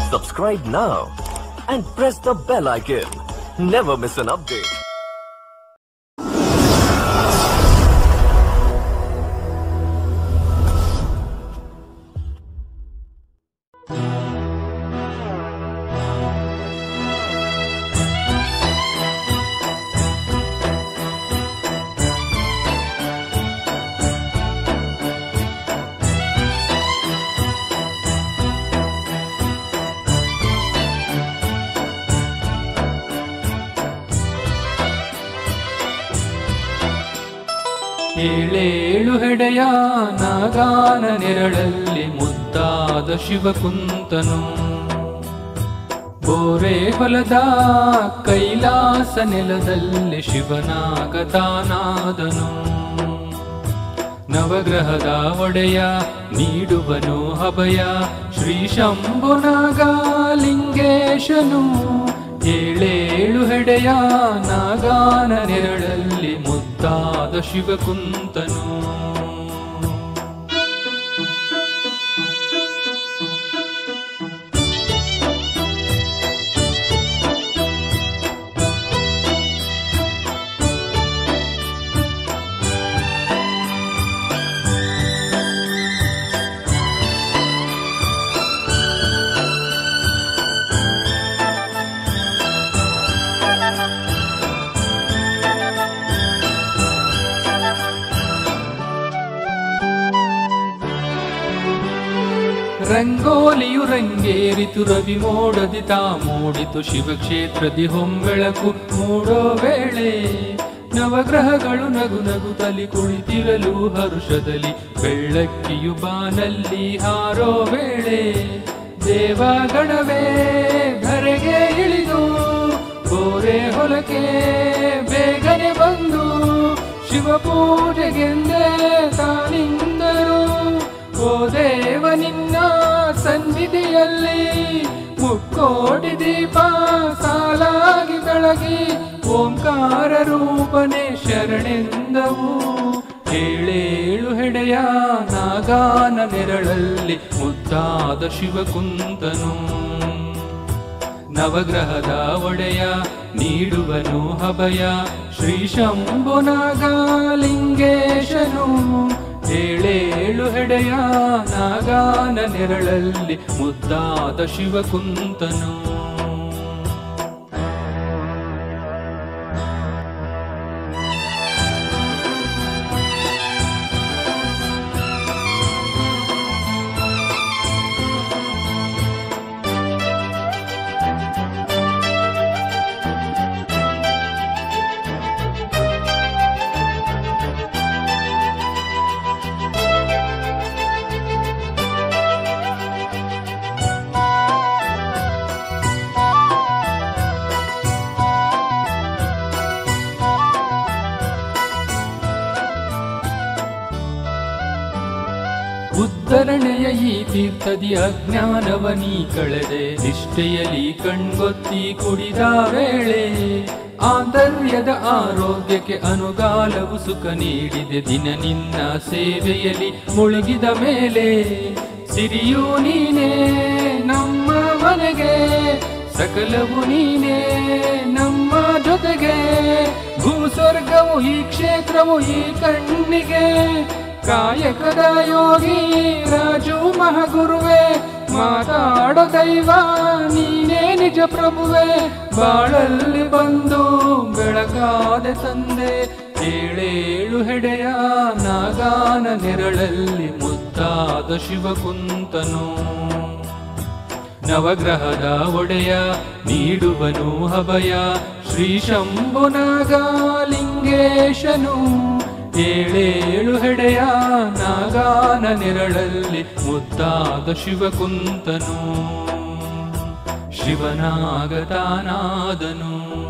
Subscribe now and press the bell icon. Never miss an update. ಏಳೇಳು ಹೆಡೆಯ ನಾಗಾನ ನೆರಳಲ್ಲಿ ಮುದ್ದಾದ ಶಿವಕುಂತನು ಬೋರೆ ಹೊಲದ ಕೈಲಾಸ ನೆಲದಲ್ಲಿ ಶಿವನಾಗತಾನಾದನು ನವಗ್ರಹದ ಒಡೆಯ ನೀಡುವನು ಅಭಯ ಶ್ರೀ ಶಂಭುನಾಗಲಿಂಗೇಶನು ಏಳೇಳು ಹೆಡೆಯ ನಾಗಾನ ನೆರಳಲ್ಲಿ ಮುದ್ದಾದ ಶಿವಕುಂತನು ರಂಗೋಲಿಯು ರಂಗೇರಿತು ರವಿ ಮೋಡದಿ ತಾ ಮೂಡಿತು ಶಿವಕ್ಷೇತ್ರದಿ ಹೊಂಬೆಳಕು ಮೂಡೋ ವೇಳೆ ನವಗ್ರಹಗಳು ನಗು ನಗು ತಲಿ ಕುಳಿತಿರಲು ಹರುಷದಲ್ಲಿ ಬೆಳ್ಳಕ್ಕಿಯು ಬಾನಲ್ಲಿ ಹಾರೋ ವೇಳೆ ದೇವಗಣವೇ ಧರೆಗೆ ಇಳಿದು ಗೋರೆ ಹೊಲಕ್ಕೆ ಬೇಗನೆ ಬಂದು ಶಿವ ಪೂಜೆಗೆಂದೇ ತಾನಿಂದರು ಓ ದೇವ ನಿನ್ನ ಸನ್ನಿಧಿಯಲ್ಲಿ ಮುಕ್ಕೋಟಿ ದೀಪ ಸಾಲಾಗಿ ಬೆಳಗಿ ಓಂಕಾರ ರೂಪನೆ ಶರಣೆಂದವು ಏಳೇಳು ಹೆಡೆಯ ನಾಗಾನ ನೆರಳಲ್ಲಿ ಮುದ್ದಾದ ಶಿವಕುಂತನು ನವಗ್ರಹದ ಒಡೆಯ ನೀಡುವನು ಅಭಯ ಶ್ರೀ ಶಂಭುನಾಗಲಿಂಗೇಶನು ಏಳೇಳು ಹೆಡೆಯ ನಾಗಾನ ನೆರಳಲ್ಲಿ ಮುದ್ದಾದ ಶಿವಕುಂತನು ಉದ್ಧರಣೆಯ ಈ ತೀರ್ಥದಿ ಅಜ್ಞಾನವ ನೀ ಕಳೆದೆ ನಿಷ್ಠೆಯಲಿ ಕಣ್ಗೊತ್ತಿ ಕುಡಿದ ವೇಳೆ ಆಂತರ್ಯದ ಆರೋಗ್ಯಕ್ಕೆ ಅನುಗಾಲವು ಸುಖ ನೀಡಿದೆ ದಿನ ನಿನ್ನ ಸೇವೆಯಲ್ಲಿ ಮುಳುಗಿದ ಮೇಲೆ ಸಿರಿಯೂ ನೀನೇ ನಮ್ಮ ಮನೆಗೆ ಸಕಲವು ನೀನೇ ನಮ್ಮ ಜೊತೆಗೆ ಭೂಸ್ವರ್ಗವು ಈ ಕ್ಷೇತ್ರವು ಈ ಕಣ್ಣಿಗೆ ಕಾಯಕದ ಯೋಗಿ ರಾಜು ಮಹಾಗುರುವೆ ಮಾತಾಡೋ ದೈವ ನೀನೇ ನಿಜ ಪ್ರಭುವೆ ಬಾಳಲ್ಲಿ ಬಂದು ಬೆಳಗಾದೆ ತಂದೆ ಏಳೇಳು ಹೆಡೆಯ ನಾಗಾನ ನೆರಳಲ್ಲಿ ಮುದ್ದಾದ ಶಿವಕುಂತನು ನವಗ್ರಹದ ಒಡೆಯ ನೀಡುವನು ಅಭಯ ಶ್ರೀ ಶಂಭುನಾಗಲಿಂಗೇಶನು ಏಳೇಳು ಹೆಡೆಯ ನಾಗಾನ ನೆರಳಲ್ಲಿ ಮುದ್ದಾದ ಶಿವಕುಂತನು ಶಿವನಾಗತಾನಾದನು